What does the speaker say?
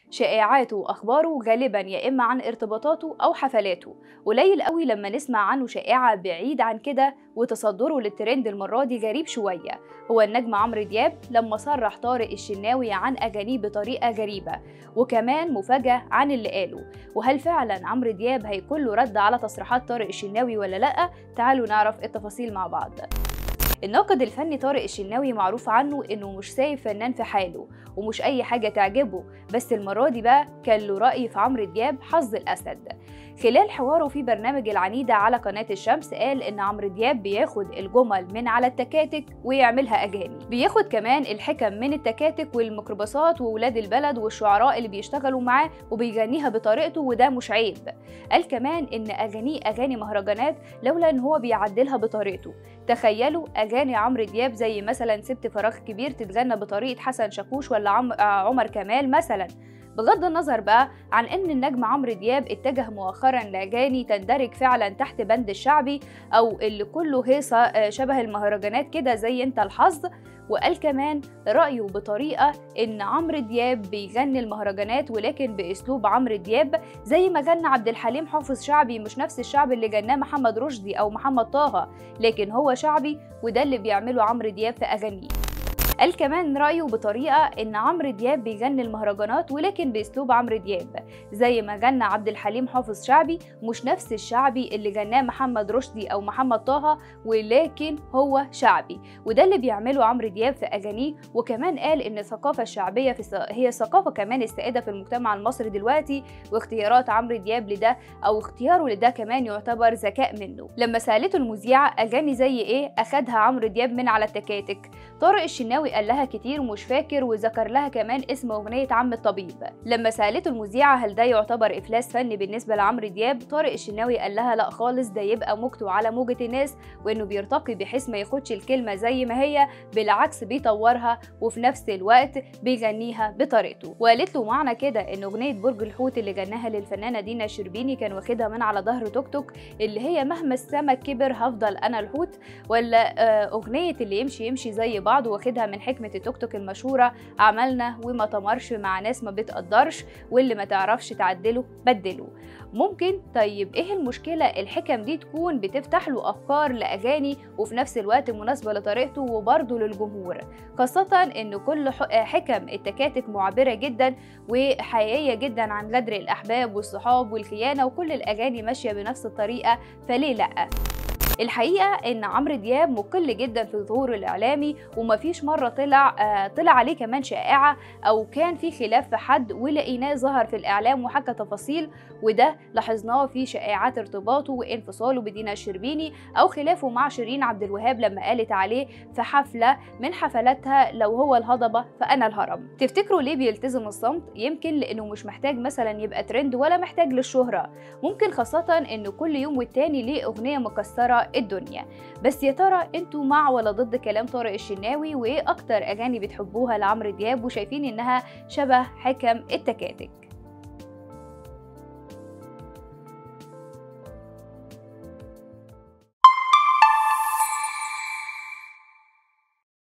شائعاته واخباره غالبا يا اما عن ارتباطاته او حفلاته قليل قوي لما نسمع عنه شائعه بعيد عن كده وتصدره للترند المره دي غريب شويه هو النجم عمرو دياب لما صرح طارق الشناوي عن اغانيه بطريقه غريبه وكمان مفاجاه عن اللي قاله وهل فعلا عمرو دياب هيكون له رد على تصريحات طارق الشناوي ولا لا تعالوا نعرف التفاصيل مع بعض الناقد الفني طارق الشناوي معروف عنه انه مش سايب فنان في حاله ومش اي حاجه تعجبه بس المره دي بقى كان له راي في عمرو دياب حظ الاسد خلال حواره في برنامج العنيدة على قناة الشمس قال إن عمرو دياب بياخد الجمل من على التكاتك ويعملها أغاني بياخد كمان الحكم من التكاتك والميكروباصات وولاد البلد والشعراء اللي بيشتغلوا معاه وبيغنيها بطريقته وده مش عيب قال كمان إن أغانيه أغاني مهرجانات لولا إن هو بيعدلها بطريقته تخيلوا أغاني عمرو دياب زي مثلا سبت فراغ كبير تتغنى بطريقة حسن شاكوش ولا عم... عمر كمال مثلا بغض النظر بقى عن ان النجم عمرو دياب اتجه مؤخرا لاغاني تندرج فعلا تحت بند الشعبي او اللي كله هيصه شبه المهرجانات كده زي انت الحظ وقال كمان رأيه بطريقة إن عمرو دياب بيغني المهرجانات ولكن بأسلوب عمرو دياب زي ما غنى عبد الحليم حافظ شعبي مش نفس الشعب اللي غناه محمد رشدي أو محمد طه لكن هو شعبي وده اللي بيعمله عمرو دياب في أغانيه قال كمان رأيه بطريقة إن عمرو دياب بيغني المهرجانات ولكن بأسلوب عمرو دياب زي ما غنى عبد الحليم حافظ شعبي مش نفس الشعبي اللي غناه محمد رشدي أو محمد طه ولكن هو شعبي وده اللي بيعمله عمرو دياب في أغانيه وكمان قال إن الثقافة الشعبية في هي ثقافة كمان السائدة في المجتمع المصري دلوقتي واختيارات عمرو دياب لده أو اختياره لده كمان يعتبر ذكاء منه لما سألته المذيعة أغاني زي إيه أخدها عمرو دياب من على التكاتك طارق الشناوي قال لها كتير ومش فاكر وذكر لها كمان اسم أغنية عم الطبيب لما سألته المذيعة هل ده يعتبر إفلاس فني بالنسبة لعمرو دياب طارق الشناوي قال لها لا خالص ده يبقى موجته على موجة الناس وإنه بيرتقي بحيث ما ياخدش الكلمة زي ما هي بالعكس بيطورها وفي نفس الوقت بيغنيها بطريقته وقالت له معنى كده إن أغنية برج الحوت اللي غناها للفنانة دينا شربيني كان واخدها من على ظهر توك توك اللي هي مهما السمك كبر هفضل أنا الحوت ولا أغنية اللي يمشي يمشي زي بعض واخدها من حكمة التوك توك المشهورة عملنا وما تمرش مع ناس ما بتقدرش واللي ما تعرفش تعدله بدله ممكن طيب ايه المشكلة الحكم دي تكون بتفتح له افكار لاغاني وفي نفس الوقت مناسبة لطريقته وبرضه للجمهور خاصة ان كل حكم التكاتك معبرة جدا وحقيقية جدا عن غدر الاحباب والصحاب والخيانة وكل الاغاني ماشية بنفس الطريقة فليه لأ الحقيقه ان عمرو دياب مقل جدا في ظهوره الاعلامي ومفيش مره طلع آه طلع عليه كمان شائعه او كان في خلاف في حد ولقيناه ظهر في الاعلام وحكى تفاصيل وده لاحظناه في شائعات ارتباطه وانفصاله بدينا الشربيني او خلافه مع شيرين عبد الوهاب لما قالت عليه في حفله من حفلاتها لو هو الهضبه فانا الهرم تفتكروا ليه بيلتزم الصمت يمكن لانه مش محتاج مثلا يبقى ترند ولا محتاج للشهره ممكن خاصه انه كل يوم والتاني ليه اغنيه مكسره الدنيا بس يا ترى انتوا مع ولا ضد كلام طارق الشناوي وايه اكتر اغاني بتحبوها لعمرو دياب وشايفين انها شبه حكم التكاتك